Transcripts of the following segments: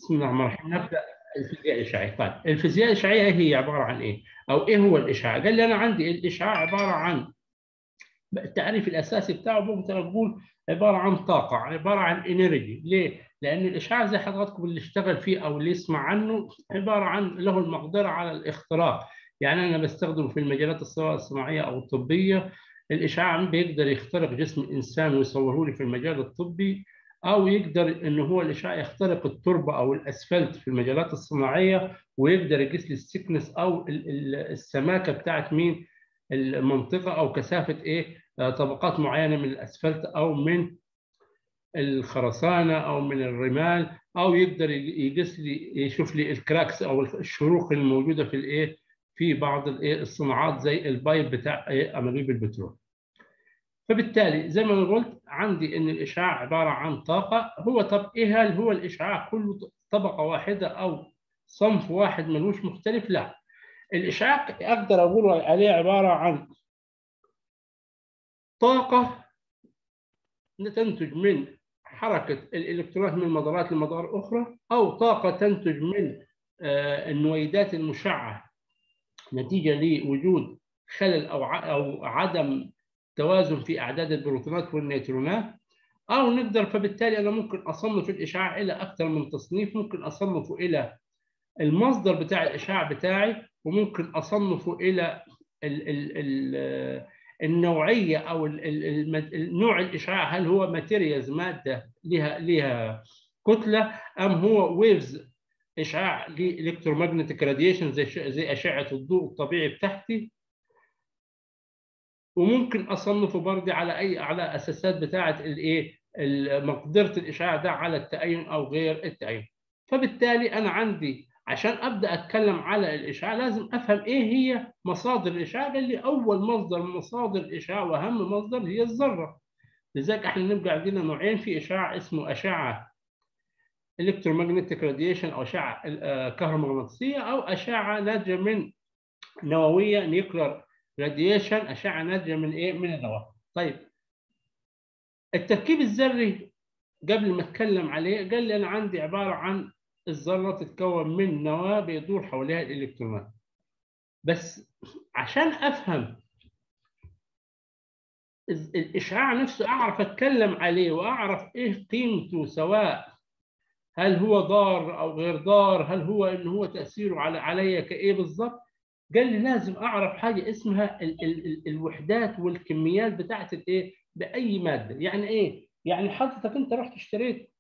بسم الله الرحمن الرحيم نبدا الفيزياء الاشعاعيه طيب الفيزياء الاشعاعيه هي عباره عن ايه او ايه هو الاشعاع قال لي انا عندي الاشعاع عباره عن التعريف الاساسي بتاعه ممكن اقول عباره عن طاقه عباره عن انرجي ليه لان الاشعاع زي حضراتكم اللي اشتغل فيه او اللي يسمع عنه عباره عن له المقدره على الاختراق يعني انا بستخدمه في المجالات سواء الصناعيه او الطبيه الاشعاع بيقدر يخترق جسم الانسان ويصوره لي في المجال الطبي او يقدر ان هو الاشعاع يخترق التربه او الاسفلت في المجالات الصناعيه ويقدر يقيس لي السكنس او السماكه بتاعت مين المنطقه او كثافه ايه طبقات معينه من الاسفلت او من الخرسانه او من الرمال او يقدر يقيس لي يشوف لي الكراكس او الشروخ الموجوده في الايه في بعض الايه الصناعات زي البايب بتاع ايه انابيب البترول فبالتالي زي ما انا قلت عندي ان الاشعاع عباره عن طاقه هو طب ايه هل هو الاشعاع كله طبقه واحده او صنف واحد ملوش مختلف لا الاشعاع اقدر اقول عليه عباره عن طاقه تنتج من حركه الالكترونات من مدارات لمدار اخرى او طاقه تنتج من النويدات المشعه نتيجه لوجود خلل او او عدم توازن في اعداد البروتونات والنيوترونات او نقدر فبالتالي انا ممكن اصنف الاشعاع الى اكثر من تصنيف ممكن اصنفه الى المصدر بتاع الاشعاع بتاعي وممكن اصنفه الى ال ال ال النوعيه او نوع الاشعاع هل هو ماتيريالز ماده لها لها كتله ام هو ويفز اشعاع لالكترومagnetic راديشن زي زي اشعه الضوء الطبيعي بتاعتي وممكن اصنفه برضه على اي على اساسات بتاعه الايه مقدره الاشعاع ده على التأين او غير التأين فبالتالي انا عندي عشان ابدا اتكلم على الاشعاع لازم افهم ايه هي مصادر الاشعاع قال لي اول مصدر من مصادر الاشعاع واهم مصدر هي الذره لذلك احنا نبقى عندنا نوعين في اشعاع اسمه اشعه الكترومagnetic راديشن او اشعه كهرومغناطيسيه او اشعه ناتجه من نوويه نيوكلير راديشن اشعه ناتجه من ايه؟ من النواه. طيب التركيب الذري قبل ما اتكلم عليه قال لي انا عندي عباره عن الذره تتكون من نواه بيدور حواليها الالكترونات. بس عشان افهم الاشعاع نفسه اعرف اتكلم عليه واعرف ايه قيمته سواء هل هو ضار او غير ضار هل هو ان هو تاثيره على عليا كايه بالظبط قال لي لازم اعرف حاجه اسمها ال ال ال الوحدات والكميات بتاعت الايه باي ماده يعني ايه يعني حضرتك انت رحت اشتريت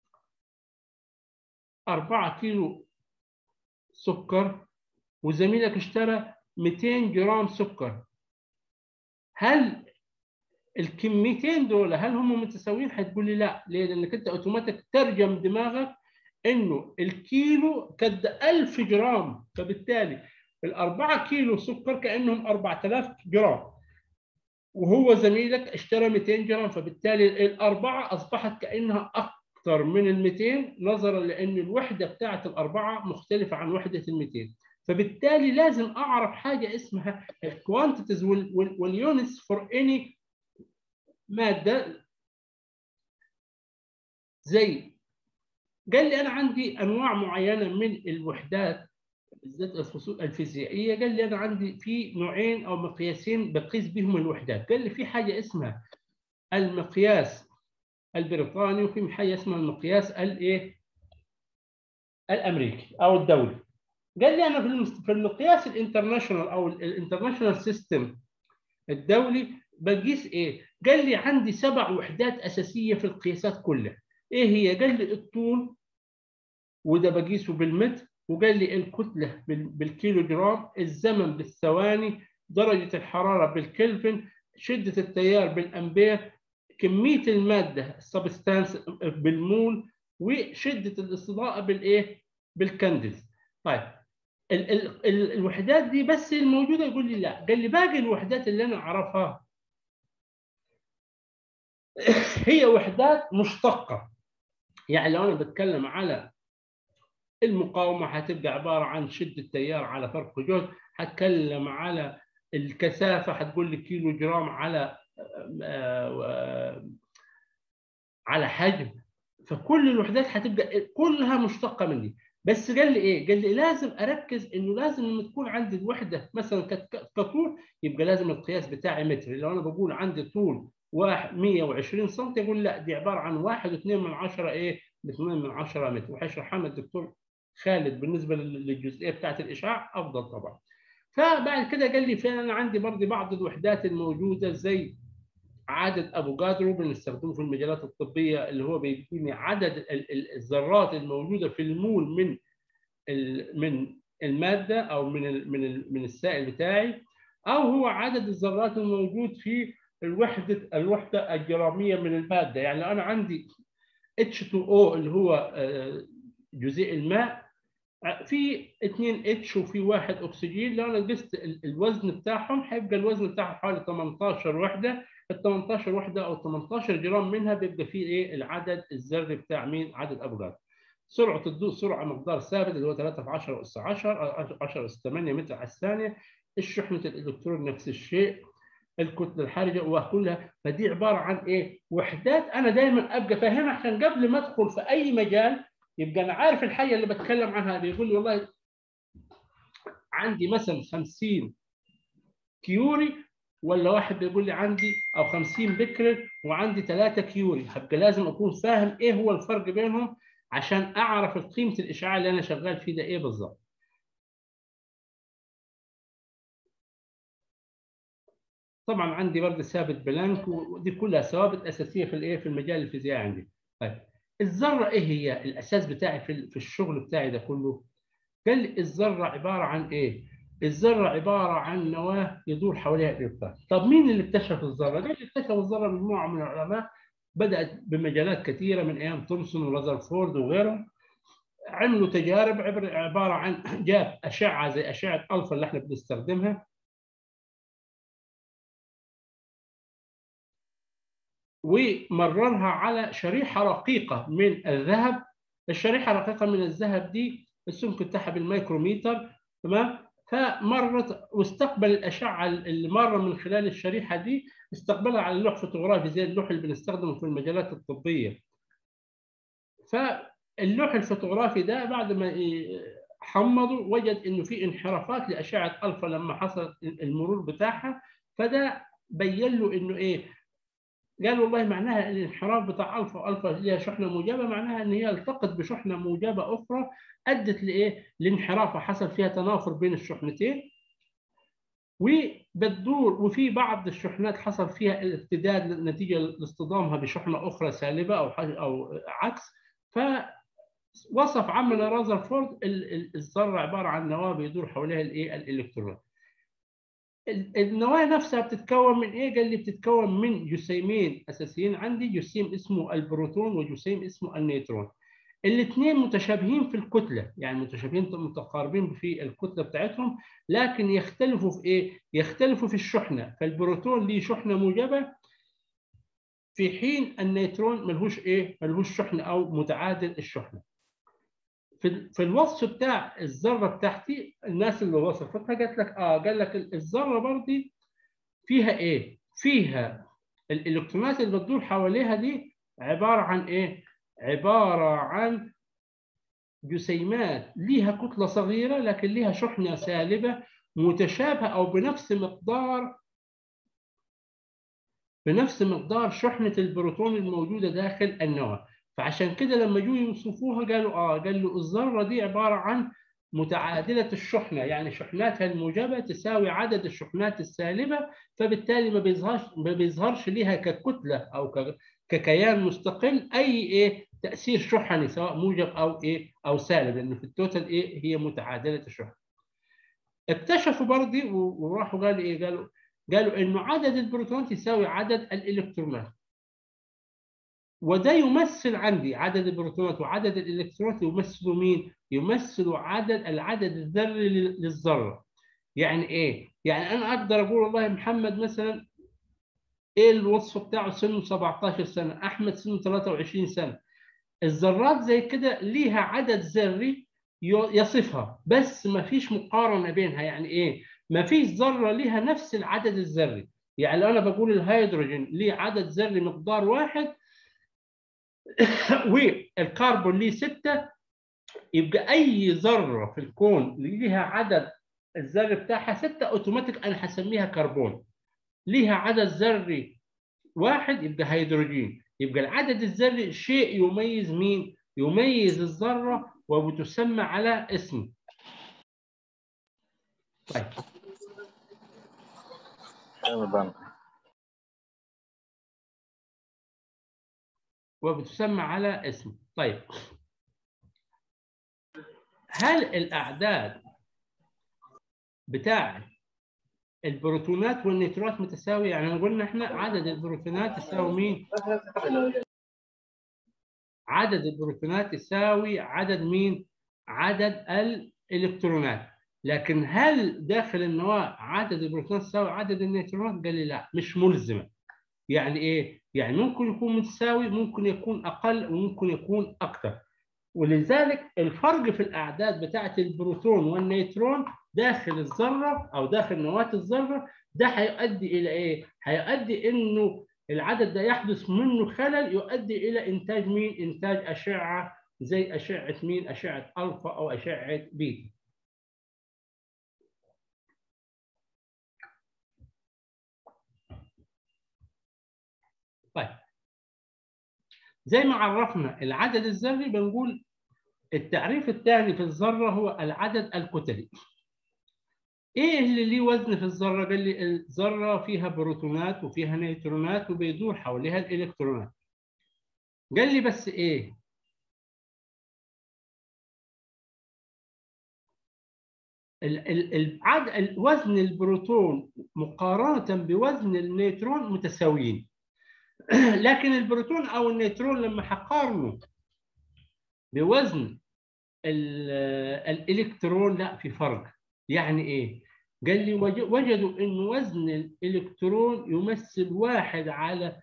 4 كيلو سكر وزميلك اشترى 200 جرام سكر هل الكميتين دول هل هم متساويين؟ هتقول لي لا، ليه؟ لانك انت اوتوماتيك ترجم دماغك انه الكيلو قد 1000 جرام فبالتالي الأربعة كيلو سكر كأنهم 4000 جرام وهو زميلك اشترى 200 جرام فبالتالي الأربعة أصبحت كأنها أكثر من ال 200 نظرا لأن الوحدة بتاعت الأربعة مختلفة عن وحدة ال 200 فبالتالي لازم أعرف حاجة اسمها الكوانتيتيز واليونتس فور اني مادة زي قال لي أنا عندي أنواع معينة من الوحدات بالذات الفصول الفيزيائيه قال لي انا عندي في نوعين او مقياسين بقيس بهم الوحدات قال لي في حاجه اسمها المقياس البريطاني وفي حاجه اسمها المقياس الايه الامريكي او الدولي قال لي انا في المقياس الانترناشونال او الانترناشونال سيستم الدولي بقيس ايه قال لي عندي سبع وحدات اساسيه في القياسات كلها ايه هي قال لي الطول وده بقيسه بالمتر وقال لي الكتلة بالكيلو جرام الزمن بالثواني درجة الحرارة بالكلفن شدة التيار بالأمبير كمية المادة السبستانس بالمول وشدة الاستضاءة بالإيه؟ بالكندلز طيب ال ال ال الوحدات دي بس الموجودة يقول لي لا قال لي باقي الوحدات اللي أنا أعرفها هي وحدات مشتقة يعني لو أنا بتكلم على المقاومة هتبقى عبارة عن شدة تيار على فرق جهد هتكلم على الكثافة هتقول لي كيلو جرام على على حجم فكل الوحدات هتبقى كلها مشتقه من دي بس قال لي ايه؟ قال لي لازم اركز انه لازم لما تكون عندي الوحده مثلا كطول يبقى لازم القياس بتاعي متر لو انا بقول عندي طول 120 سم يقول لا دي عباره عن 1.2 من 10 ايه؟ 2 من 10 متر وهيشرحها لنا الدكتور خالد بالنسبه للجزئيه بتاعت الاشعاع افضل طبعا. فبعد كده قال لي فين انا عندي برضه بعض الوحدات الموجوده زي عدد افوكادرو بنستخدمه في المجالات الطبيه اللي هو بيديني عدد الذرات الموجوده في المول من من الماده او من من من السائل بتاعي او هو عدد الذرات الموجود في الوحده الوحده الجراميه من الماده يعني انا عندي H2O اللي هو جزيء الماء في 2 اتش وفي واحد اكسجين لو انا قست الوزن بتاعهم هيبقى الوزن بتاعهم حوالي 18 وحده ال 18 وحده او 18 جرام منها بيبقى فيه ايه العدد الذري بتاع مين عدد ابجاد سرعه الضوء سرعه مقدار ثابت اللي هو 3 في 10 اس 10 10 اس 8 متر على الثانيه الشحنه الالكترون نفس الشيء الكتله الحرجه وكلها فدي عباره عن ايه وحدات انا دايما ابقى فاهمها عشان قبل ما ادخل في اي مجال يبقى انا عارف الحاجه اللي بتكلم عنها بيقول لي والله عندي مثلا 50 كيوري ولا واحد بيقول لي عندي او 50 بكر وعندي 3 كيوري هبقى لازم اكون فاهم ايه هو الفرق بينهم عشان اعرف قيمه الاشعاع اللي انا شغال فيه ده ايه بالظبط طبعا عندي برضه ثابت بلانك ودي كلها ثوابت اساسيه في الايه في المجال الفيزيائي عندي طيب الذره ايه هي الاساس بتاعي في في الشغل بتاعي ده كله قال لي الذره عباره عن ايه الذره عباره عن نواه يدور حواليها الالكترون طب مين اللي اكتشف الذره قال لي اكتشف الذره مجموعه من العلماء بدات بمجالات كثيره من ايام تومسون ورذرفورد وغيرهم عملوا تجارب عباره عن جاب اشعه زي اشعه الفا اللي احنا بنستخدمها ومررها على شريحه رقيقه من الذهب الشريحه الرقيقه من الذهب دي السمك بتاعها بالميكروميتر تمام فمرت واستقبل الاشعه اللي مره من خلال الشريحه دي استقبلها على لوح فوتوغرافي زي اللوح اللي بنستخدمه في المجالات الطبيه فاللوح الفوتوغرافي ده بعد ما حمضوا وجد انه في انحرافات لاشعه الفا لما حصل المرور بتاعها فده بين له انه ايه قال والله معناها الانحراف بتاع الفا الفا ليها شحنه موجبه معناها ان هي التقت بشحنه موجبه اخرى ادت لايه؟ لانحراف وحصل فيها تنافر بين الشحنتين وبتدور وفي بعض الشحنات حصل فيها ارتداد نتيجه لاصطدامها بشحنه اخرى سالبه او او عكس فوصف عمنا رازرفورد الذره عباره عن نواه بيدور حواليها الايه؟ الالكترون. النواه نفسها بتتكون من ايه؟ قال لي بتتكون من جسيمين اساسيين عندي جسيم اسمه البروتون وجسيم اسمه النيوترون. الاثنين متشابهين في الكتله يعني متشابهين متقاربين في الكتله بتاعتهم لكن يختلفوا في ايه؟ يختلفوا في الشحنه فالبروتون ليه شحنه موجبه في حين النيوترون ملهوش ايه؟ ملهوش شحنه او متعادل الشحنه. في في الوصف بتاع الذره بتاعتي الناس اللي وصفتها قالت لك اه قال لك الذره برضه فيها ايه؟ فيها الالكترونات اللي بتدور حواليها دي عباره عن ايه؟ عباره عن جسيمات ليها كتله صغيره لكن ليها شحنه سالبه متشابهه او بنفس مقدار بنفس مقدار شحنه البروتون الموجوده داخل النواه فعشان كده لما جو يوصفوها قالوا اه قال له الذره دي عباره عن متعادله الشحنه يعني شحناتها الموجبه تساوي عدد الشحنات السالبه فبالتالي ما بيظهرش ما بيظهرش ليها ككتله او ككيان مستقل اي ايه تاثير شحني سواء موجب او ايه او سالب لانه في التوتال ايه هي متعادله الشحنه. اكتشفوا برضه وراحوا قالوا ايه قالوا قالوا انه عدد البروتونات يساوي عدد الالكترونات. وده يمثل عندي عدد البروتونات وعدد الالكترونات يمثلوا مين؟ يمثلوا عدد العدد الذري للذره. يعني ايه؟ يعني انا اقدر اقول والله محمد مثلا ايه الوصف بتاعه سنه 17 سنه، احمد سنه 23 سنه. الذرات زي كده ليها عدد ذري يصفها بس ما فيش مقارنه بينها يعني ايه؟ ما فيش ذره ليها نفس العدد الذري. يعني لو انا بقول الهيدروجين ليه عدد ذري مقدار واحد والكربون ليه 6 يبقى اي ذره في الكون ليها عدد الذري بتاعها 6 اوتوماتيك انا هسميها كربون ليها عدد ذري واحد يبقى هيدروجين يبقى العدد الذري شيء يميز مين؟ يميز الذره وبتسمى على اسم طيب وبتسمى على اسم طيب هل الاعداد بتاع البروتونات والنيوترونات متساويه يعني قلنا احنا عدد البروتونات يساوي مين عدد البروتونات يساوي عدد مين عدد الالكترونات لكن هل داخل النواه عدد البروتونات يساوي عدد النيوترونات قال لي لا مش ملزمه يعني ايه يعني ممكن يكون متساوي ممكن يكون اقل وممكن يكون اكثر ولذلك الفرق في الاعداد بتاعه البروتون والنيوترون داخل الذره او داخل نواه الذره ده هيؤدي الى ايه هيؤدي انه العدد ده يحدث منه خلل يؤدي الى انتاج مين انتاج اشعه زي اشعه مين اشعه الفا او اشعه بيتا طيب زي ما عرفنا العدد الذري بنقول التعريف الثاني في الذره هو العدد الكتلي ايه اللي ليه وزن في الذره قال لي الذره فيها بروتونات وفيها نيوترونات وبيدور حواليها الالكترونات قال لي بس ايه العد وزن البروتون مقارنه بوزن النيوترون متساويين لكن البروتون او النيوترون لما هقارنه بوزن الالكترون لا في فرق يعني ايه قال لي وجدوا ان وزن الالكترون يمثل واحد على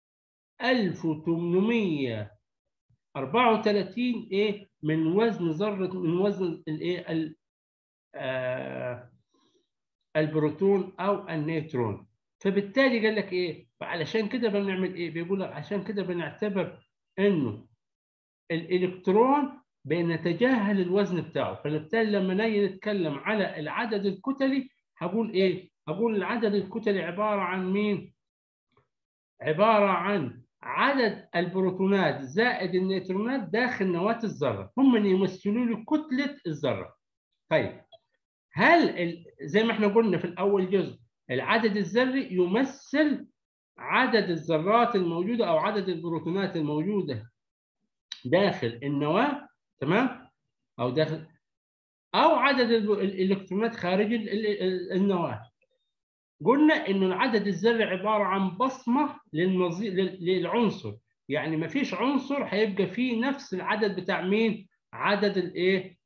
1834 ايه من وزن ذره من وزن الايه آه البروتون او النيوترون فبالتالي قال لك ايه فعلشان كده بنعمل ايه بيقول لك عشان كده بنعتبر انه الالكترون بنتجاهل الوزن بتاعه فبالتالي لما نيجي نتكلم على العدد الكتلي هقول ايه هقول العدد الكتلي عباره عن مين عباره عن عدد البروتونات زائد النيوترونات داخل نواه الذره هم اللي يمثلوا لي كتله الذره طيب هل زي ما احنا قلنا في الاول جزء العدد الذري يمثل عدد الذرات الموجوده او عدد البروتونات الموجوده داخل النواه تمام او داخل او عدد الالكترونات خارج النواه قلنا انه العدد الذري عباره عن بصمه للمزي... للعنصر يعني ما فيش عنصر هيبقى فيه نفس العدد بتاع مين عدد الايه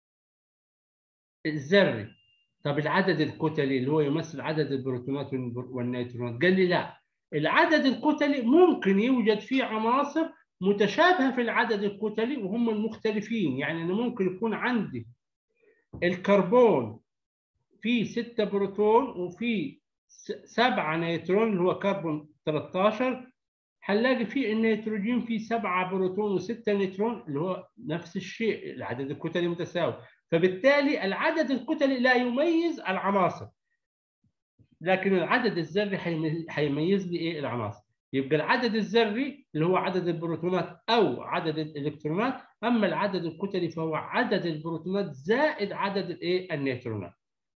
الذري طب العدد الكتلي اللي هو يمثل عدد البروتونات والنيوترونات قال لي لا العدد الكتلي ممكن يوجد فيه عناصر متشابهه في العدد الكتلي وهم المختلفين يعني انا ممكن يكون عندي الكربون فيه 6 بروتون وفيه 7 نيوترون اللي هو كربون 13 هنلاقي فيه النيتروجين فيه 7 بروتون و6 نيوترون اللي هو نفس الشيء العدد الكتلي متساوي فبالتالي العدد الكتلي لا يميز العناصر لكن العدد الذري هيميز لي ايه العناصر يبقى العدد الذري اللي هو عدد البروتونات او عدد الالكترونات اما العدد الكتلي فهو عدد البروتونات زائد عدد الايه النيوترونات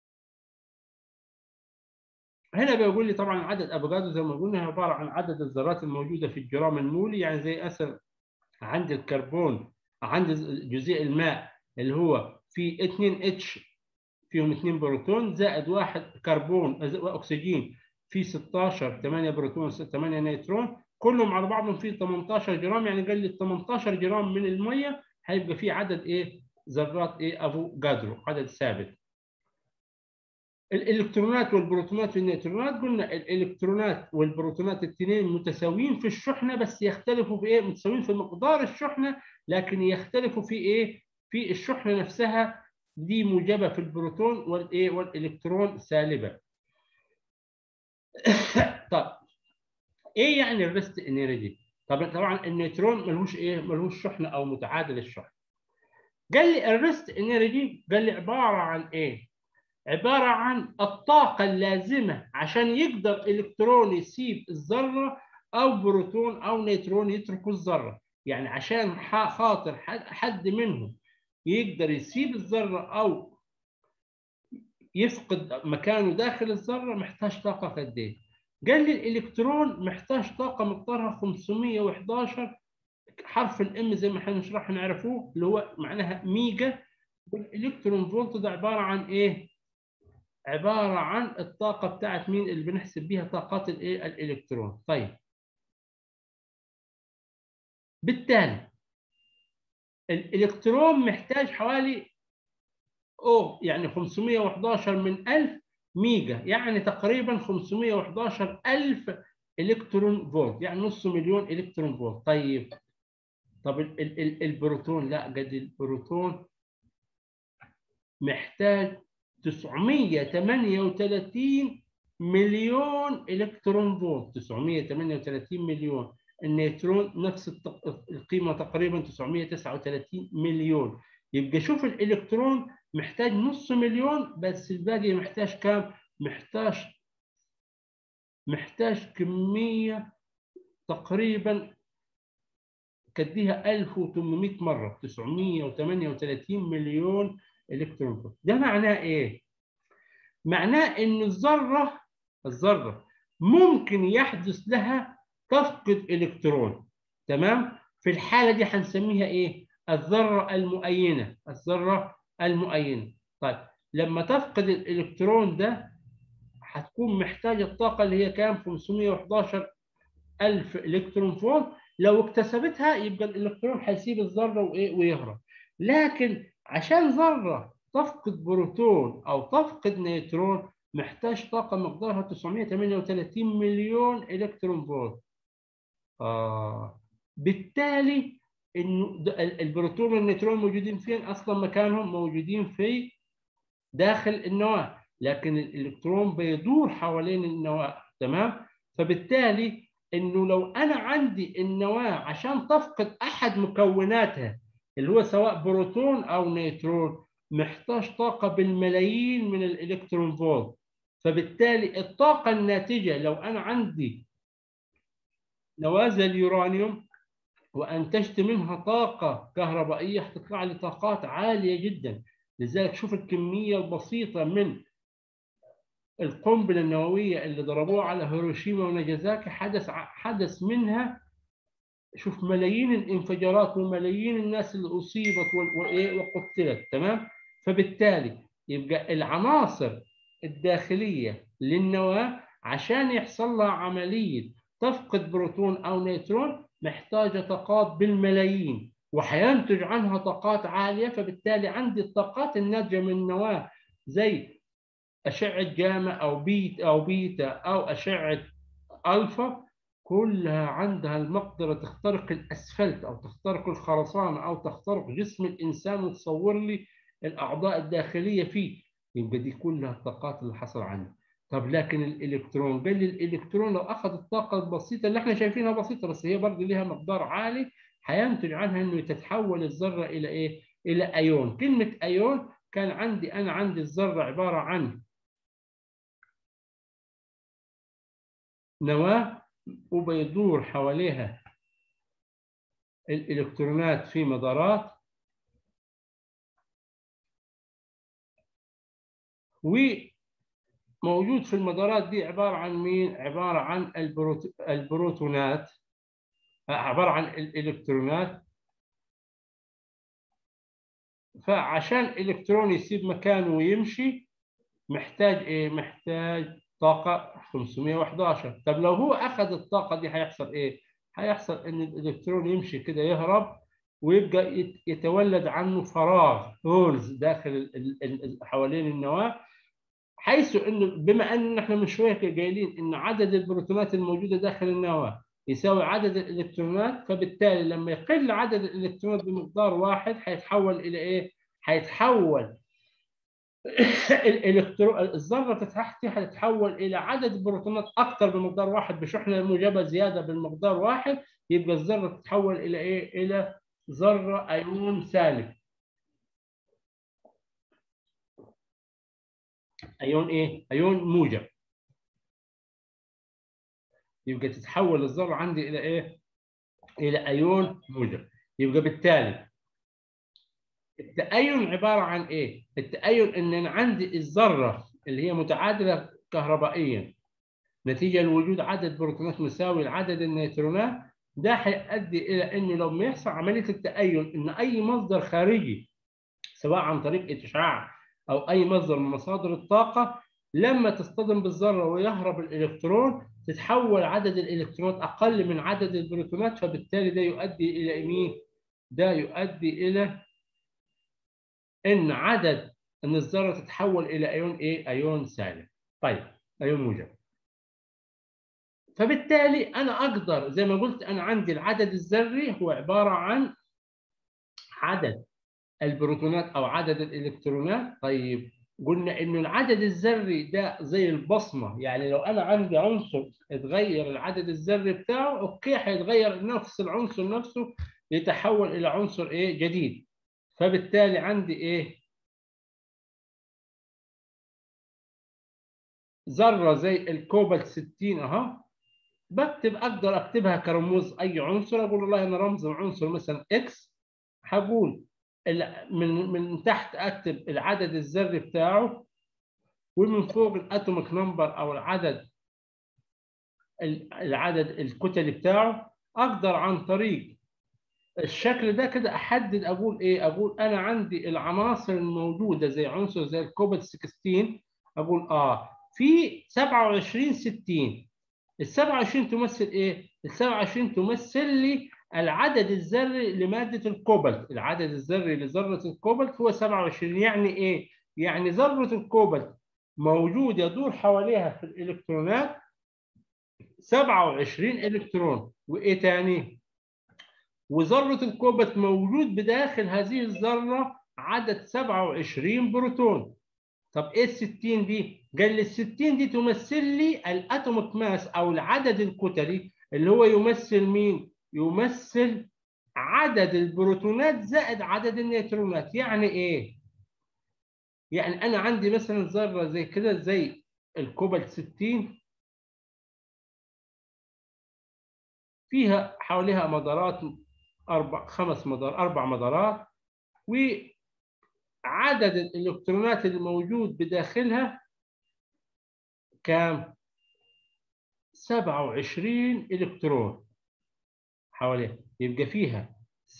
هنا بيقول لي طبعا عدد افوكادو زي ما قلنا عباره عن عدد الذرات الموجوده في الجرام المولي يعني زي اثر عند الكربون عند جزيء الماء اللي هو في 2 اتش فيهم 2 بروتون زائد واحد كربون اكسجين في 16 8 بروتون 8 نيوترون كلهم على بعضهم في 18 جرام يعني قال لي 18 جرام من الميه هيبقى في عدد ايه ذرات ايه افوكادرو عدد ثابت الالكترونات والبروتونات والنيوترونات قلنا الالكترونات والبروتونات الاثنين متساويين في الشحنه بس يختلفوا في ايه متساويين في مقدار الشحنه لكن يختلفوا في ايه في الشحنه نفسها دي موجبه في البروتون والايه والالكترون سالبه طب ايه يعني الريست انرجي طب طبعا النيوترون ملوش ايه ملوش شحنه او متعادل الشحن قال لي الريست انرجي قال لي عباره عن ايه عباره عن الطاقه اللازمه عشان يقدر الكترون يسيب الذره او بروتون او نيوترون يتركوا الذره يعني عشان خاطر حد منهم يقدر يسيب الذره او يفقد مكانه داخل الذره محتاج طاقه قد ايه قال لي الالكترون محتاج طاقه مقدارها 511 حرف الام زي ما احنا نشرح نعرفوه اللي هو معناها ميجا والالكترون فولت ده عباره عن ايه؟ عباره عن الطاقه بتاعت مين اللي بنحسب بيها طاقات الايه؟ الالكترون. طيب. بالتالي الالكترون محتاج حوالي او يعني 511 من 1000 ميجا يعني تقريبا 511 ألف إلكترون فولت يعني نص مليون إلكترون فولت طيب طب ال ال ال البروتون لا قد البروتون محتاج 938 مليون إلكترون فولت 938 مليون النيوترون نفس القيمة تقريبا 939 مليون يبقى شوف الإلكترون محتاج نص مليون بس الباقي محتاج كام؟ محتاج محتاج كمية تقريبا كديها 1800 مرة 938 مليون إلكترون فولت ده معناه إيه؟ معناه إن الذرة الذرة ممكن يحدث لها تفقد إلكترون تمام؟ في الحالة دي هنسميها إيه؟ الذرة المؤينة الذرة المؤينة طيب لما تفقد الإلكترون ده هتكون محتاجة الطاقة اللي هي كام 511 ألف إلكترون فولت لو اكتسبتها يبقى الإلكترون هيسيب الذرة وإيه ويهرب لكن عشان ذرة تفقد بروتون أو تفقد نيوترون محتاج طاقة مقدارها 938 مليون إلكترون فولت آه. بالتالي انه البروتون والنيوترون موجودين فين اصلا مكانهم موجودين في داخل النواه لكن الالكترون بيدور حوالين النواه تمام فبالتالي انه لو انا عندي النواه عشان تفقد احد مكوناتها اللي هو سواء بروتون او نيوترون محتاج طاقه بالملايين من الالكترون فولت فبالتالي الطاقه الناتجه لو انا عندي نواه زي اليورانيوم وانتجت منها طاقه كهربائيه هتطلع لي طاقات عاليه جدا لذلك شوف الكميه البسيطه من القنبله النوويه اللي ضربوها على هيروشيما وناجازاكي حدث حدث منها شوف ملايين الانفجارات وملايين الناس اللي اصيبت وقتلت تمام فبالتالي يبقى العناصر الداخليه للنواه عشان يحصل لها عمليه تفقد بروتون او نيوترون محتاجه طاقات بالملايين وحينتج عنها طاقات عاليه فبالتالي عندي الطاقات الناتجه من النواه زي اشعه جاما او بيت او بيتا او اشعه الفا كلها عندها المقدره تخترق الاسفلت او تخترق الخرسانه او تخترق جسم الانسان وتصور لي الاعضاء الداخليه فيه يبقى دي كلها الطاقات اللي حصل عندي طب لكن الالكترون قال لي الالكترون لو اخذ الطاقه البسيطه اللي احنا شايفينها بسيطه بس هي برضه ليها مقدار عالي هينتج عنها انه تتحول الذره الى ايه؟ الى ايون، كلمه ايون كان عندي انا عندي الذره عباره عن نواه وبيدور حواليها الالكترونات في مدارات و موجود في المدارات دي عباره عن مين؟ عباره عن البروت... البروتونات عباره عن الالكترونات فعشان الالكترون يسيب مكانه ويمشي محتاج ايه؟ محتاج طاقه 511 طب لو هو اخذ الطاقه دي هيحصل ايه؟ هيحصل ان الالكترون يمشي كده يهرب ويبقى يتولد عنه فراغ هولز داخل حوالين النواه حيث انه بما ان احنا من شويه قايلين ان عدد البروتونات الموجوده داخل النواه يساوي عدد الالكترونات فبالتالي لما يقل عدد الالكترونات بمقدار واحد هيتحول الى ايه؟ هيتحول الالكترون الذره تحتي هتتحول الى عدد البروتونات اكثر بمقدار واحد بشحنه موجبه زياده بالمقدار واحد يبقى الذره تتحول الى ايه الى ذره ايون سالب ايون ايه ايون موجب يبقى تتحول الذره عندي الى ايه الى ايون موجب يبقى بالتالي التأين عبارة عن إيه؟ التأين إن أنا عندي الذرة اللي هي متعادلة كهربائيا نتيجة لوجود عدد بروتونات مساوي لعدد النيوترونات ده هيؤدي إلى إنه لما يحصل عملية التأين إن أي مصدر خارجي سواء عن طريق إشعاع أو أي مصدر من مصادر الطاقة لما تصطدم بالذرة ويهرب الإلكترون تتحول عدد الإلكترونات أقل من عدد البروتونات فبالتالي ده يؤدي إلى مين؟ ده يؤدي إلى ان عدد ان الذره تتحول الى ايون ايه؟ ايون سالب. طيب ايون موجب. فبالتالي انا اقدر زي ما قلت انا عندي العدد الذري هو عباره عن عدد البروتونات او عدد الالكترونات طيب قلنا انه العدد الذري ده زي البصمه يعني لو انا عندي عنصر اتغير العدد الذري بتاعه اوكي هيتغير نفس العنصر نفسه يتحول الى عنصر ايه جديد فبالتالي عندي ايه ذره زي الكوبالت 60 اهو بكتب اقدر اكتبها كرموز اي عنصر اقول والله انا رمز العنصر مثلا اكس هقول من من تحت اكتب العدد الذري بتاعه ومن فوق الاتوميك نمبر او العدد العدد الكتلي بتاعه اقدر عن طريق الشكل ده كده احدد اقول ايه اقول انا عندي العناصر الموجوده زي عنصر زي الكوبالت 16 اقول اه في 27 60 ال 27 تمثل ايه ال 27 تمثل لي العدد الذري لماده الكوبالت العدد الذري لذره الكوبالت هو 27 يعني ايه يعني ذره الكوبالت موجود يدور حواليها في الالكترونات 27 الكترون وايه تاني وذرة الكوبالت موجود بداخل هذه الذرة عدد 27 بروتون طب ايه ال 60 دي؟ قال لي ال 60 دي تمثل لي الاتوميك ماس او العدد الكتلي اللي هو يمثل مين؟ يمثل عدد البروتونات زائد عدد النيوترونات يعني ايه؟ يعني انا عندي مثلا ذره زي كده زي الكوبالت 60 فيها حواليها مدارات اربع خمس مدار اربع مدارات وعدد الالكترونات الموجود بداخلها كام 27 الكترون حواليها يبقى فيها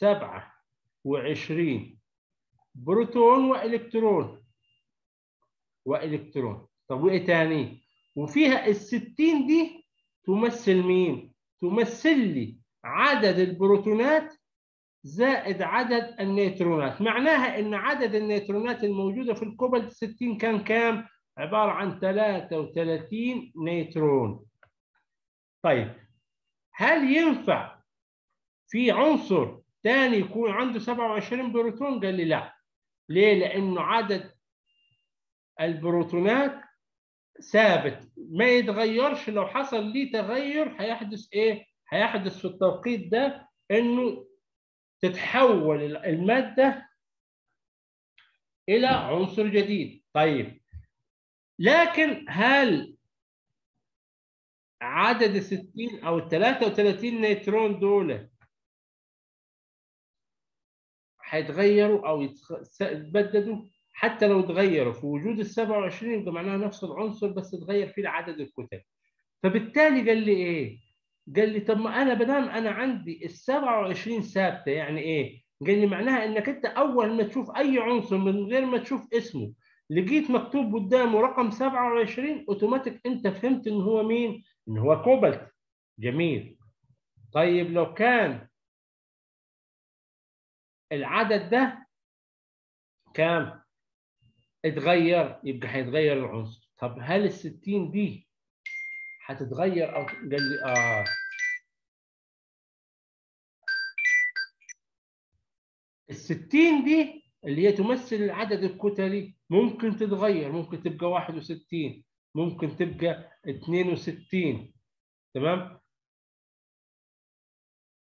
27 بروتون والكترون والكترون طب وايه تاني وفيها ال 60 دي تمثل مين تمثل لي عدد البروتونات زائد عدد النيوترونات معناها ان عدد النيوترونات الموجوده في الكوبالت 60 كان كام عباره عن 33 نيوترون طيب هل ينفع في عنصر ثاني يكون عنده 27 بروتون قال لي لا ليه لانه عدد البروتونات ثابت ما يتغيرش لو حصل ليه تغير هيحدث ايه هيحدث في التوقيت ده انه تتحول الماده الى عنصر جديد طيب لكن هل عدد ال 60 او ال 33 نيوترون دول هيتغيروا او يتبددوا حتى لو اتغيروا في وجود ال 27 يبقى معناها نفس العنصر بس اتغير فيه عدد الكتل فبالتالي قال لي ايه؟ قال لي طب ما انا بدام انا عندي ال 27 ثابته يعني ايه؟ قال لي معناها انك انت اول ما تشوف اي عنصر من غير ما تشوف اسمه لقيت مكتوب قدامه رقم 27 اوتوماتيك انت فهمت ان هو مين؟ ان هو كوبالت جميل طيب لو كان العدد ده كام؟ اتغير يبقى هيتغير العنصر طب هل ال 60 دي هتتغير او قال لي اه ال 60 دي اللي هي تمثل العدد الكتلي ممكن تتغير ممكن تبقى 61 ممكن تبقى 62 تمام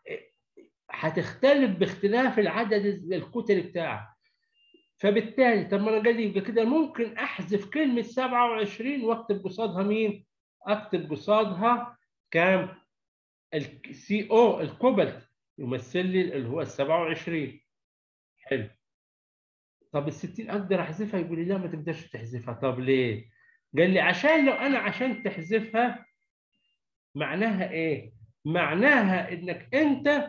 هتختلف باختلاف العدد الكتل بتاعها فبالتالي طب ما انا قال لي يبقى كده ممكن احذف كلمه 27 واكتب قصادها مين؟ اكتب قصادها كام؟ السي او الكوبالت يمثل لي اللي هو ال 27 حلو طب ال 60 اقدر احذفها يقول لي لا ما تقدرش تحذفها طب ليه؟ قال لي عشان لو انا عشان تحذفها معناها ايه؟ معناها انك انت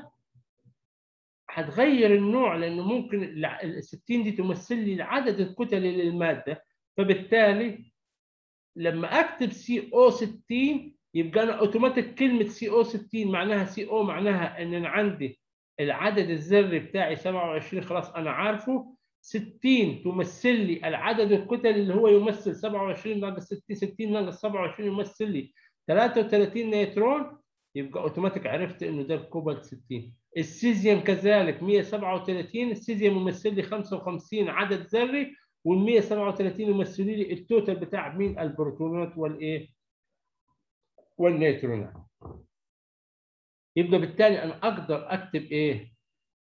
هتغير النوع لانه ممكن ال 60 دي تمثل لي عدد الكتل للماده فبالتالي لما اكتب سي او 60 يبقى انا اوتوماتيك كلمه سي او 60 معناها سي او معناها ان انا عندي العدد الذري بتاعي 27 خلاص انا عارفه 60 تمثل لي العدد الكتل اللي هو يمثل 27 ناقص 60 60 ناقص 27 يمثل لي 33 نيوترون يبقى اوتوماتيك عرفت انه ده الكوبالت 60 السيزيوم كذلك 137 السيزيوم يمثل لي 55 عدد ذري وال 137 يمثل لي التوتال بتاع مين البروتونات والايه والنيوترونات يبقى بالتالي انا اقدر اكتب ايه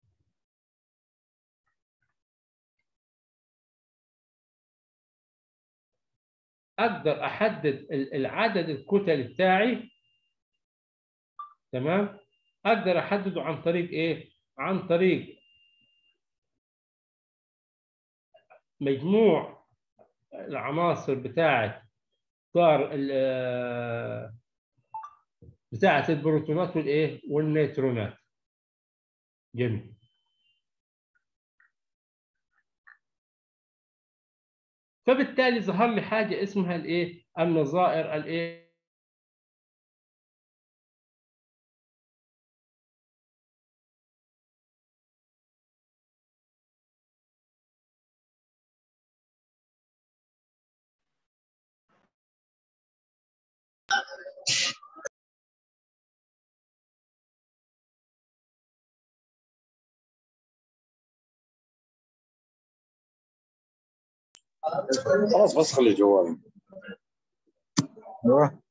اقدر احدد العدد الكتل بتاعي تمام اقدر احدده عن طريق ايه عن طريق مجموع العناصر بتاعه طار بتاعه البروتونات والايه والنيوترونات جميل فبالتالي ظهر لي حاجه اسمها الايه النظائر الايه خلاص بس خلي جوالي ايوه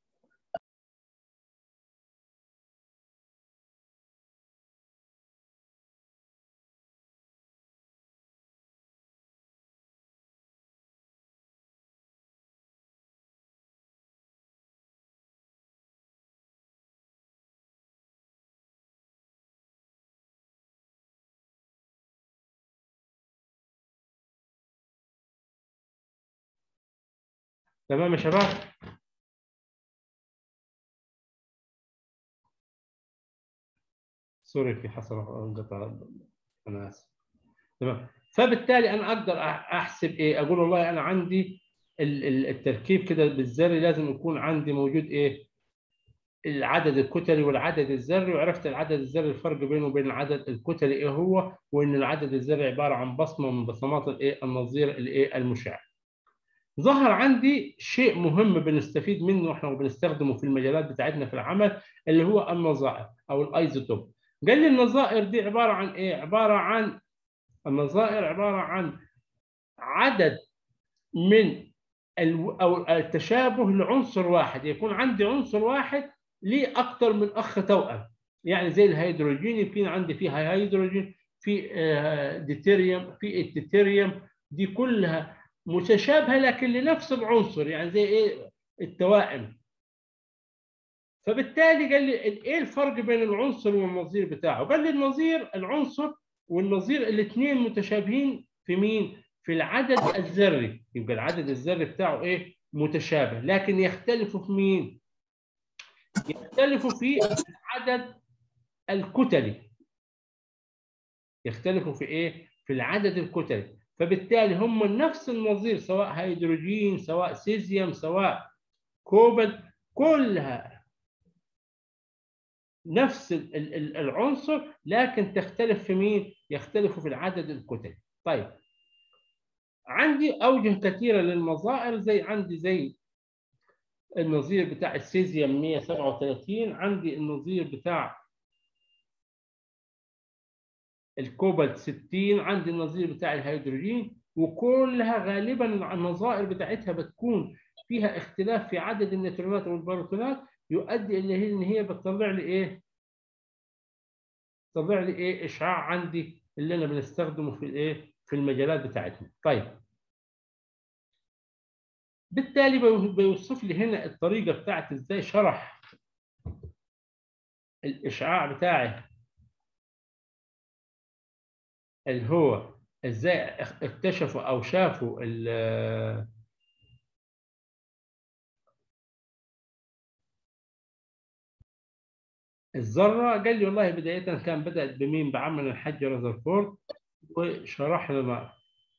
تمام يا شباب سوري في حصل انقطع انا اسف تمام فبالتالي انا اقدر احسب ايه اقول والله انا عندي التركيب كده بالذري لازم يكون عندي موجود ايه العدد الكتلي والعدد الذري وعرفت العدد الذري الفرق بينه وبين العدد الكتلي ايه هو وان العدد الذري عباره عن بصمه من بصمات الايه النظير الايه المشع ظهر عندي شيء مهم بنستفيد منه احنا وبنستخدمه في المجالات بتاعتنا في العمل اللي هو النظائر او الايزوتوب قال لي النظائر دي عباره عن ايه عباره عن النظائر عباره عن عدد من او التشابه لعنصر واحد يكون عندي عنصر واحد ليه اكثر من اخ توأم يعني زي الهيدروجين في عندي فيها هيدروجين في ديتيريوم في التيتيريوم دي كلها متشابهه لكن لنفس العنصر يعني زي ايه التوائم فبالتالي قال لي ايه الفرق بين العنصر والنظير بتاعه قال لي النظير العنصر والنظير الاثنين متشابهين في مين في العدد الذري يبقى العدد الذري بتاعه ايه متشابه لكن يختلفوا في مين يختلفوا في العدد الكتلي يختلفوا في ايه في العدد الكتلي فبالتالي هم نفس النظير سواء هيدروجين سواء سيزيوم سواء كوبل كلها نفس العنصر لكن تختلف في مين؟ يختلفوا في العدد الكتلي. طيب عندي اوجه كثيره للنظائر زي عندي زي النظير بتاع السيزيوم 137 عندي النظير بتاع الكوبالت 60 عندي النظير بتاع الهيدروجين وكلها غالبا النظائر بتاعتها بتكون فيها اختلاف في عدد النيوترونات والبروتونات يؤدي الى ان هي بتطلع لي ايه؟ طلع لي ايه اشعاع عندي اللي انا بنستخدمه في الايه في المجالات بتاعتنا طيب بالتالي بيو- بيوصف لي هنا الطريقه بتاعت ازاي شرح الاشعاع بتاعي اللي هو ازاي اخ- اكتشفوا او شافوا ال- الذره قال لي والله بدايه كان بدات بمين بعمل الحج رذرفورد وشرح لنا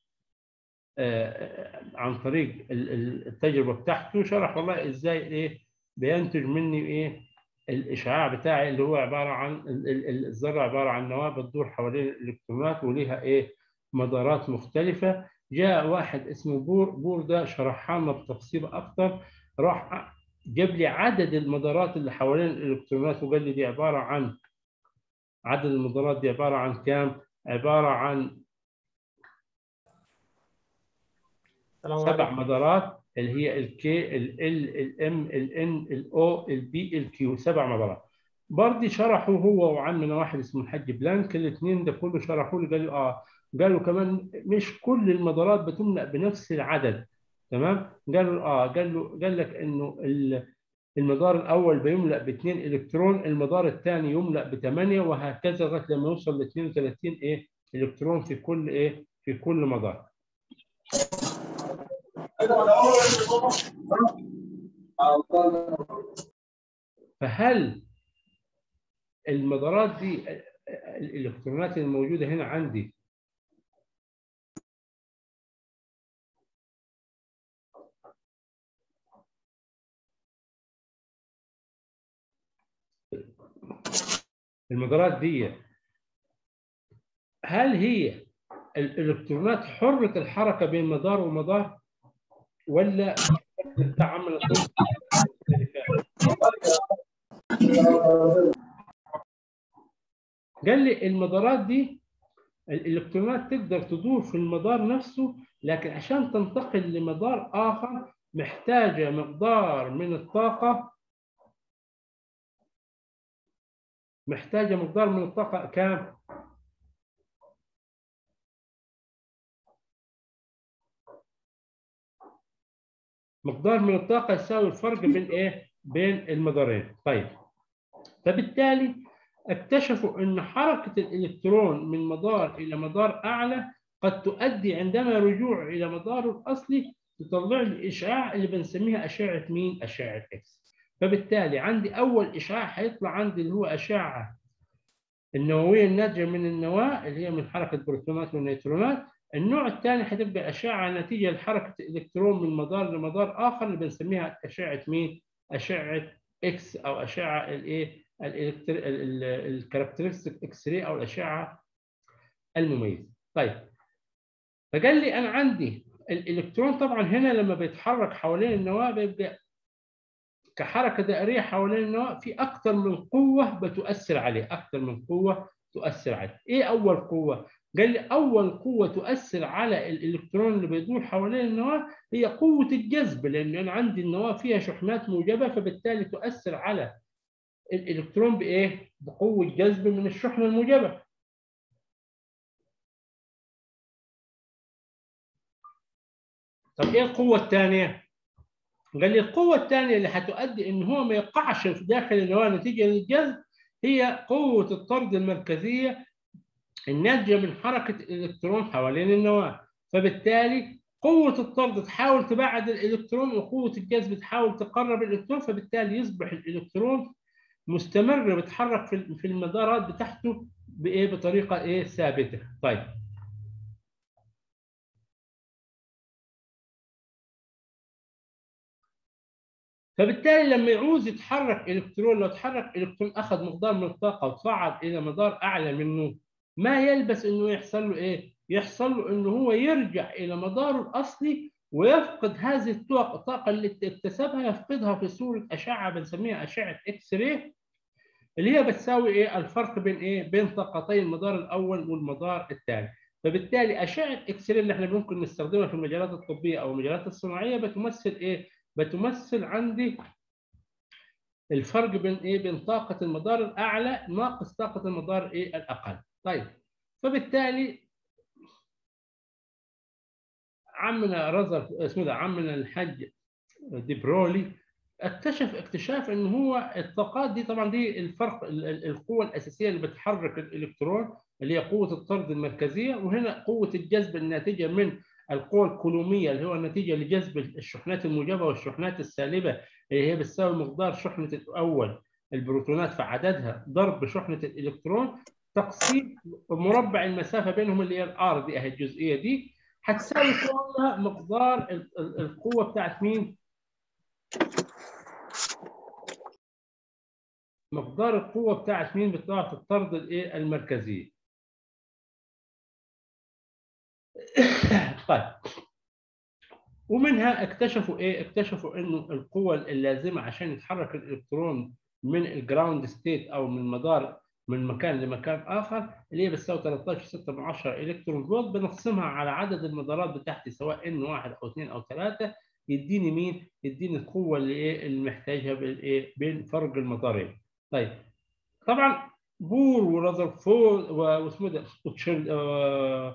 آه، عن طريق ال- ال- التجربه بتاعته شرح والله ازاي ايه بينتج مني ايه الاشعاع بتاعي اللي هو عباره عن ال- ال- الذره عباره عن نواه بتدور حوالين الالكترونات وليها ايه مدارات مختلفه جاء واحد اسمه بور بور ده شرحها لنا بتفصيل اكتر راح جاب لي عدد المدارات اللي حوالين الالكترونات وقال لي دي عباره عن عدد المدارات دي عباره عن كام؟ عباره عن السلام سبع عليكم مدارات اللي هي الكي ال ال الام الان الاو البي الكيو سبع مدارات برضه شرحوا هو وعمنا واحد اسمه الحاج بلانك الاثنين ده كله شرحوا لي قالوا اه قالوا كمان مش كل المدارات بتملأ بنفس العدد تمام قالوا اه قال له قال لك انه ال- المدار الاول بيملأ باثنين الكترون المدار الثاني يملأ بثمانيه وهكذا لغايه لما يوصل ل 32 ايه الكترون في كل ايه في كل مدار فهل المدارات دي الالكترونات الموجوده هنا عندي المدارات دي هل هي الالكترونات حره الحركه بين مدار ومدار ولا تعمل قال لي المدارات دي الالكترونات تقدر تدور في المدار نفسه لكن عشان تنتقل لمدار اخر محتاجه مقدار من الطاقه محتاجه مقدار من الطاقه كام؟ مقدار من الطاقه يساوي الفرق بين ايه؟ بين المدارين. طيب فبالتالي اكتشفوا ان حركه الالكترون من مدار الى مدار اعلى قد تؤدي عندما رجوع الى مداره الاصلي تطلع لي اشعاع اللي بنسميها اشعه مين؟ اشعه اكس. فبالتالي عندي اول اشعاع هيطلع عندي اللي هو اشعه النوويه الناتجه من النواه اللي هي من حركه بروتونات والنيوترونات. النوع الثاني هتبقى اشعه نتيجه لحركه الالكترون من مدار لمدار اخر اللي بنسميها اشعه مين؟ اشعه اكس او اشعه الايه؟ الكاركترستيك اكس راي او الاشعه المميزه. طيب فقال لي انا عندي الالكترون طبعا هنا لما بيتحرك حوالين النواه بيبقى كحركه دائريه حوالين النواه في اكثر من قوه بتؤثر عليه، اكثر من قوه تؤثر عليه. ايه اول قوه؟ قال لي اول قوه تؤثر على الالكترون اللي بيدور حوالين النواه هي قوه الجذب لان انا عندي النواه فيها شحنات موجبه فبالتالي تؤثر على الالكترون بايه؟ بقوه جذب من الشحنه الموجبه. طب ايه القوه الثانيه؟ قال لي القوه الثانيه اللي هتؤدي ان هو ما يقعش في داخل النواه نتيجه للجذب هي قوه الطرد المركزيه الناتجه من حركه الالكترون حوالين النواه فبالتالي قوه الطرد تحاول تبعد الالكترون وقوه الجذب تحاول تقرب الالكترون فبالتالي يصبح الالكترون مستمر بيتحرك في في المدارات بتاعته بايه بطريقه ايه ثابته طيب فبالتالي لما يعوز يتحرك الكترون لو تحرك الكترون اخذ مقدار من الطاقه وصعد الى مدار اعلى منه ما يلبس انه يحصل له ايه؟ يحصل له انه هو يرجع الى مداره الاصلي ويفقد هذه الطاقه الطاقه اللي اكتسبها يفقدها في صوره اشعه بنسميها اشعه اكس راي اللي هي بتساوي ايه؟ الفرق بين ايه؟ بين طاقتي المدار الاول والمدار الثاني. فبالتالي اشعه اكس راي اللي احنا ممكن نستخدمها في المجالات الطبيه او المجالات الصناعيه بتمثل ايه؟ بتمثل عندي الفرق بين ايه بين طاقه المدار الاعلى ناقص طاقه المدار ايه الاقل طيب فبالتالي عمنا رزر اسمه ده عمنا الحاج ديبرولي اكتشف اكتشاف ان هو الطاقات دي طبعا دي الفرق ال- ال- القوه الاساسيه اللي بتحرك الالكترون اللي هي قوه الطرد المركزيه وهنا قوه الجذب الناتجه من القوى الكولوميه اللي هو النتيجه لجذب الشحنات الموجبه والشحنات السالبه اللي هي بتساوي مقدار شحنه الاول البروتونات في عددها ضرب شحنه الالكترون تقسيم مربع المسافه بينهم اللي هي الار دي اهي الجزئيه دي هتساوي كلها مقدار ال- ال- القوه بتاعت مين؟ مقدار القوه بتاعت مين؟ بتاعت الطرد الايه المركزيه. طيب ومنها اكتشفوا ايه؟ اكتشفوا انه القوه اللازمه عشان يتحرك الالكترون من الجراوند ستيت او من مدار من مكان لمكان اخر اللي هي بتساوي 13.6 الكترون فولت بنقسمها على عدد المدارات بتاعتي سواء ان واحد او اثنين او ثلاثه يديني مين؟ يديني القوه اللي ايه اللي محتاجها بالايه؟ بين فرق المدارين. طيب طبعا بور ورذرفورد واسمه ده وتشل- آه،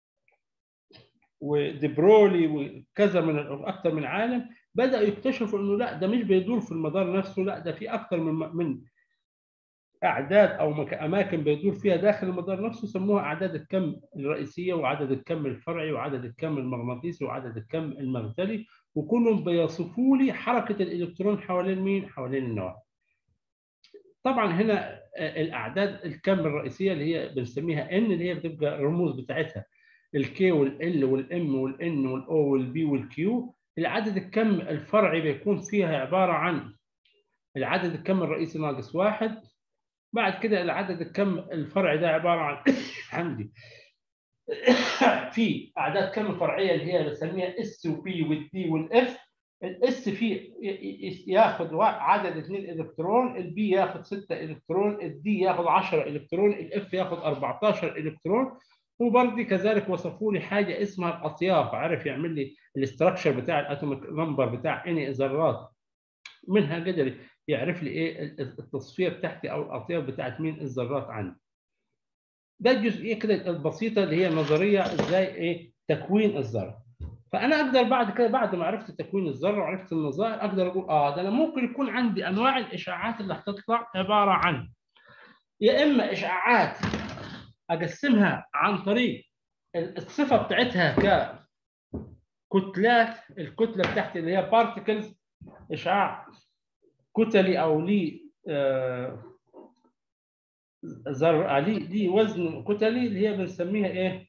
وديبرولي وكذا من اكثر من عالم بداوا يكتشفوا انه لا ده مش بيدور في المدار نفسه لا ده في اكثر من من اعداد او مك- اماكن بيدور فيها داخل المدار نفسه سموها اعداد الكم الرئيسيه وعدد الكم الفرعي وعدد الكم المغناطيسي وعدد الكم المغزلي وكلهم بيصفوا لي حركه الالكترون حوالين مين؟ حوالين النواه. طبعا هنا آه، الاعداد الكم الرئيسيه اللي هي بنسميها ان اللي هي بتبقى الرموز بتاعتها الكي والال والام والان والاو والبي والكيو العدد الكم الفرعي بيكون فيها عباره عن العدد الكم الرئيسي ناقص واحد بعد كده العدد الكم الفرعي ده عباره عن عندي في اعداد كم فرعيه اللي هي بسميها اس وبي والدي والاف الاس فيه ياخذ عدد 2 الكترون البي ياخذ 6 الكترون الدي ياخذ 10 الكترون الاف ياخذ 14 الكترون وبرضه كذلك وصفوا لي حاجه اسمها الاطياف عرف يعمل لي الاستراكشر بتاع الاتوميك نمبر بتاع اني ذرات منها قدر يعرف لي ايه التصفيه بتاعتي او الاطياف بتاعت مين الذرات عندي ده الجزئيه كده البسيطه اللي هي نظريه ازاي ايه تكوين الذره فانا اقدر بعد كده بعد ما عرفت تكوين الذره وعرفت النظائر اقدر اقول اه ده انا ممكن يكون عندي انواع الاشعاعات اللي هتطلع عباره عن يا اما اشعاعات اقسمها عن طريق الصفه بتاعتها ككتلات الكتله بتاعتي اللي هي بارتكلز اشعاع كتلي او لي آه زر لي لي وزن كتلي اللي هي بنسميها ايه؟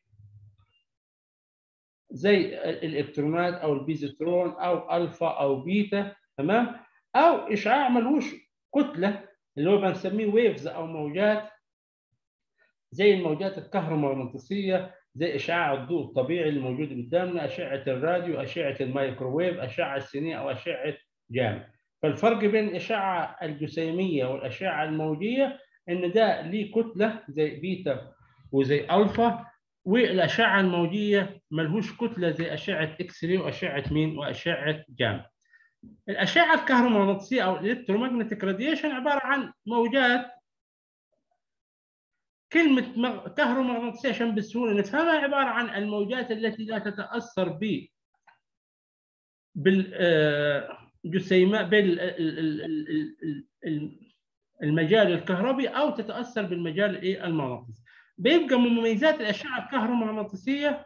زي الالكترونات او البيزوترون او الفا او بيتا تمام؟ او اشعاع ملوش كتله اللي هو بنسميه ويفز او موجات زي الموجات الكهرومغناطيسيه زي اشعاع الضوء الطبيعي الموجود قدامنا اشعه الراديو اشعه الميكروويف اشعه السينيه او اشعه جاما فالفرق بين الاشعه الجسيميه والاشعه الموجيه ان ده ليه كتله زي بيتا وزي الفا والاشعه الموجيه ملهوش كتله زي اشعه اكس راي واشعه مين واشعه جاما الاشعه الكهرومغناطيسيه او الالكترومagnetic راديشن عباره عن موجات كلمة مغ... كهرومغناطيسية عشان بسهولة نفهمها عبارة عن الموجات التي لا تتأثر ب بالجسيمات بال المجال الكهربي أو تتأثر بالمجال إيه المغناطيسي. بيبقى من مميزات الأشعة الكهرومغناطيسية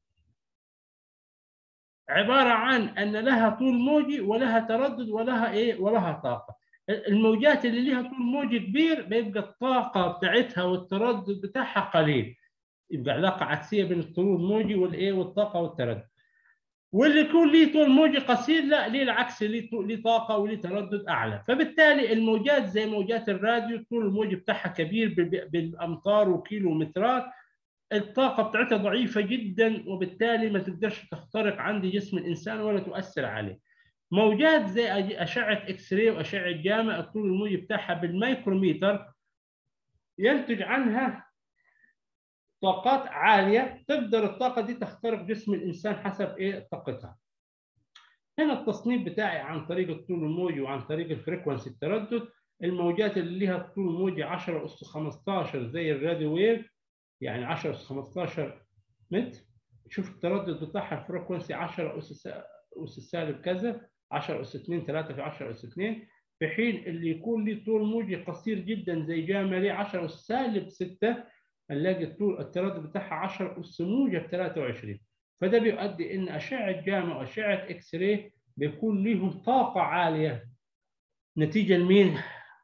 عبارة عن أن لها طول موجي ولها تردد ولها إيه ولها طاقة. الموجات اللي لها طول موجي كبير بيبقى الطاقه بتاعتها والتردد بتاعها قليل يبقى علاقه عكسيه بين الطول الموجي والايه والطاقه والتردد واللي يكون ليه طول موجي قصير لا ليه العكس ليه ليه طاقه وليه تردد اعلى فبالتالي الموجات زي موجات الراديو الطول الموجي بتاعها كبير بالامتار وكيلومترات الطاقه بتاعتها ضعيفه جدا وبالتالي ما تقدرش تخترق عند جسم الانسان ولا تؤثر عليه موجات زي اشعه اكس راي واشعه جاما الطول الموجي بتاعها بالميكروميتر ينتج عنها طاقات عاليه تقدر الطاقه دي تخترق جسم الانسان حسب ايه طاقتها هنا التصنيف بتاعي عن طريق الطول الموجي وعن طريق الفريكونسي التردد الموجات اللي لها طول موجي 10 اس 15 زي الراديو ويف يعني 10 اس 15 متر شوف التردد بتاعها الفريكونسي 10 اس اس سالب كذا 10 اس 2 3 في 10 اس 2 في حين اللي يكون لي طول موجي قصير جدا زي جامري 10 اس سالب 6 نلاقي الطول التردد بتاعها 10 اس موجب 23 فده بيؤدي ان اشعه جاما واشعه اكس راي بيكون لهم طاقه عاليه نتيجه لمين؟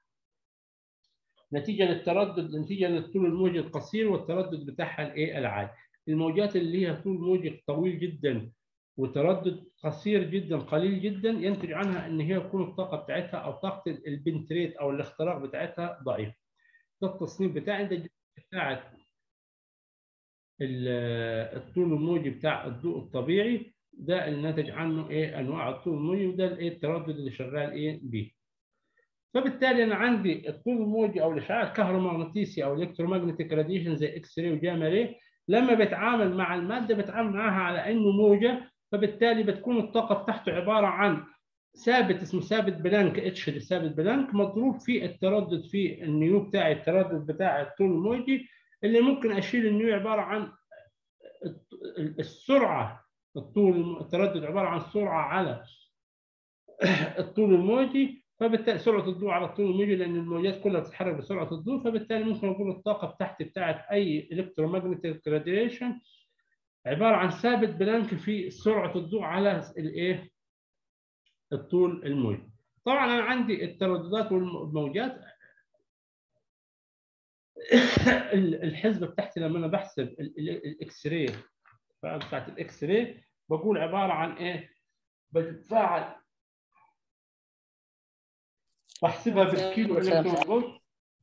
نتيجه للتردد نتيجه للطول الموجي القصير والتردد بتاعها الايه العالي الموجات اللي هي طول موجي طويل جدا وتردد قصير جدا قليل جدا ينتج عنها ان هي تكون الطاقه بتاعتها او طاقه البنتريت او الاختراق بتاعتها ضعيف ده التصنيف بتاعي ده بتاعت الطول الموجي بتاع الضوء الطبيعي ده اللي ناتج عنه ايه انواع الطول الموجي وده الايه التردد اللي شغال ايه بيه فبالتالي انا عندي الطول الموجي او الاشعاع الكهرومغناطيسي او الكترومagnetic راديشن زي اكس راي وجاما راي لما بيتعامل مع الماده بيتعامل معاها على انه موجه فبالتالي بتكون الطاقه بتاعته عباره عن ثابت اسمه ثابت بلانك اتش ثابت بلانك مضروب في التردد في النيو بتاعي التردد بتاع الطول الموجي اللي ممكن اشيل النيو عباره عن السرعه الطول التردد عباره عن سرعه على الطول الموجي فبالتالي سرعه الضوء على الطول الموجي لان الموجات كلها بتتحرك بسرعه الضوء فبالتالي ممكن اقول الطاقه بتاعتي بتاعت اي الكترومagnetic راديشن عباره عن ثابت بلانك في سرعه الضوء على الايه الطول الموجي طبعا انا عندي الترددات والموجات الحسبه بتاعتي لما انا بحسب الاكس راي بتاعت الاكس راي بقول عباره عن ايه بتتفاعل بحسبها بالكيلو الكترون فولت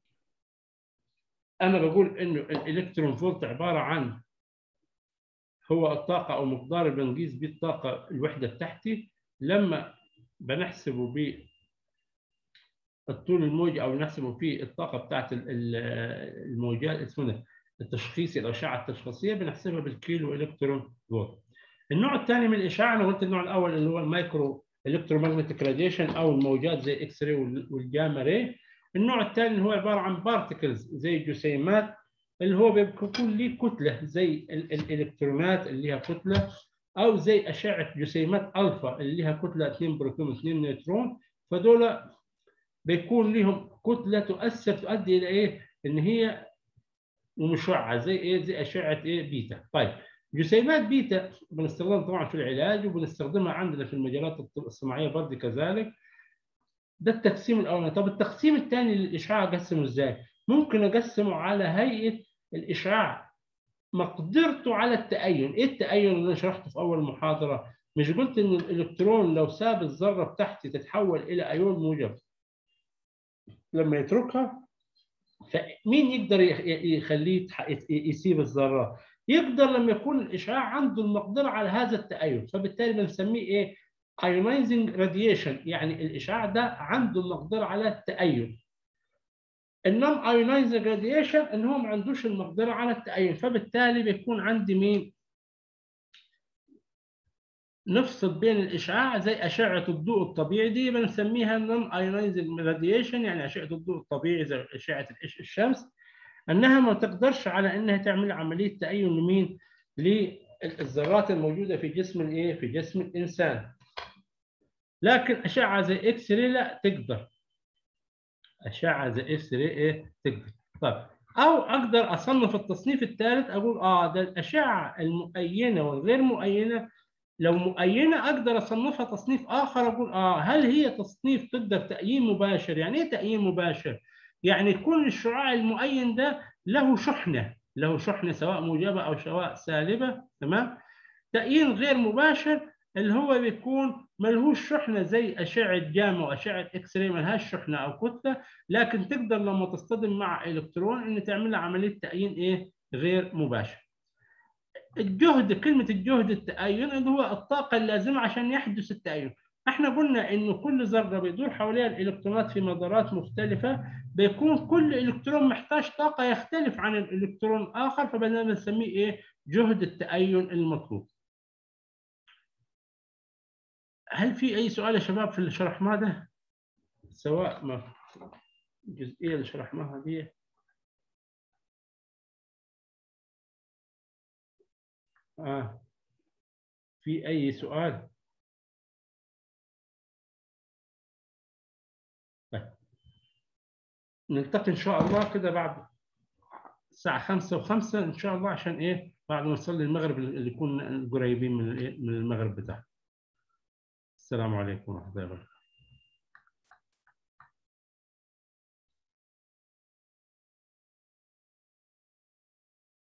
انا بقول انه الالكترون فولت عباره عن هو الطاقه او مقدار اللي بنقيس بيه الطاقه الوحده بتاعتي لما بنحسبه ب الطول الموجي او نحسبه في الطاقه بتاعت الموجات اسمه التشخيصي الاشعه التشخيصيه بنحسبها بالكيلو الكترون فولت. النوع الثاني من الاشعاع انا قلت النوع الاول اللي هو المايكرو الكترومagnetic راديشن او الموجات زي اكس راي والجاما راي. النوع الثاني اللي هو عباره عن بارتكلز زي جسيمات اللي هو بيكون ليه كتله زي الالكترونات اللي ليها كتله او زي اشعه جسيمات الفا اللي ليها كتله 2 بروتون و2 نيوترون فدول بيكون لهم كتله تؤثر تؤدي الى ايه؟ ان هي مشعه زي ايه؟ زي اشعه ايه؟ بيتا. طيب جسيمات بيتا بنستخدمها طبعا في العلاج وبنستخدمها عندنا في المجالات الصناعيه برضه كذلك. ده التقسيم الاولاني، طب التقسيم الثاني للاشعاع اقسمه ازاي؟ ممكن اقسمه على هيئه الاشعاع مقدرته على التأين، ايه التأين اللي انا شرحته في اول محاضره؟ مش قلت ان الالكترون لو ساب الذره بتاعتي تتحول الى ايون موجب لما يتركها فمين يقدر يخليه يسيب الذره؟ يقدر لما يكون الاشعاع عنده المقدره على هذا التأين، فبالتالي بنسميه ايه؟ ايونايزنج راديشن يعني الاشعاع ده عنده المقدره على التأين. النون ايونايزنج راديشن ان هو ما عندوش المقدره على التأين، فبالتالي بيكون عندي مين؟ نفصل بين الاشعاع زي اشعه الضوء الطبيعي دي بنسميها نون ايونايزنج راديشن يعني اشعه الضوء الطبيعي زي اشعه الشمس انها ما تقدرش على انها تعمل عمليه تأين لمين؟ للذرات الموجوده في جسم الايه؟ في جسم الانسان. لكن اشعه زي اكس راي لا تقدر. اشعه زي اكس راي ايه؟ تقدر. طيب او اقدر اصنف التصنيف الثالث اقول اه ده الاشعه المؤينه والغير مؤينه لو مؤينه اقدر اصنفها تصنيف اخر اقول اه هل هي تصنيف تقدر تأيين مباشر؟ يعني ايه تأيين مباشر؟ يعني كل الشعاع المؤين ده له شحنه، له شحنه سواء موجبه او سواء سالبه، تمام؟ تأيين غير مباشر اللي هو بيكون ملهوش شحنه زي اشعه جاما واشعه اكس راي ملهاش شحنه او كتله، لكن تقدر لما تصطدم مع الكترون ان تعمل لها عمليه تأيين ايه؟ غير مباشر. الجهد كلمة الجهد التأين اللي هو الطاقة اللازمة عشان يحدث التأين احنا قلنا انه كل ذرة بيدور حواليها الالكترونات في مدارات مختلفة بيكون كل الكترون محتاج طاقة يختلف عن الالكترون الاخر فبدنا بنسميه ايه جهد التأين المطلوب هل في اي سؤال يا شباب في اللي شرحناه ده سواء ما الجزئيه اللي شرحناها دي آه. في اي سؤال طيب. نلتقي ان شاء الله كده بعد الساعه خمسة وخمسة ان شاء الله عشان ايه بعد ما نصلي المغرب اللي يكون قريبين من من المغرب بتاعنا السلام عليكم ورحمه الله وبركاته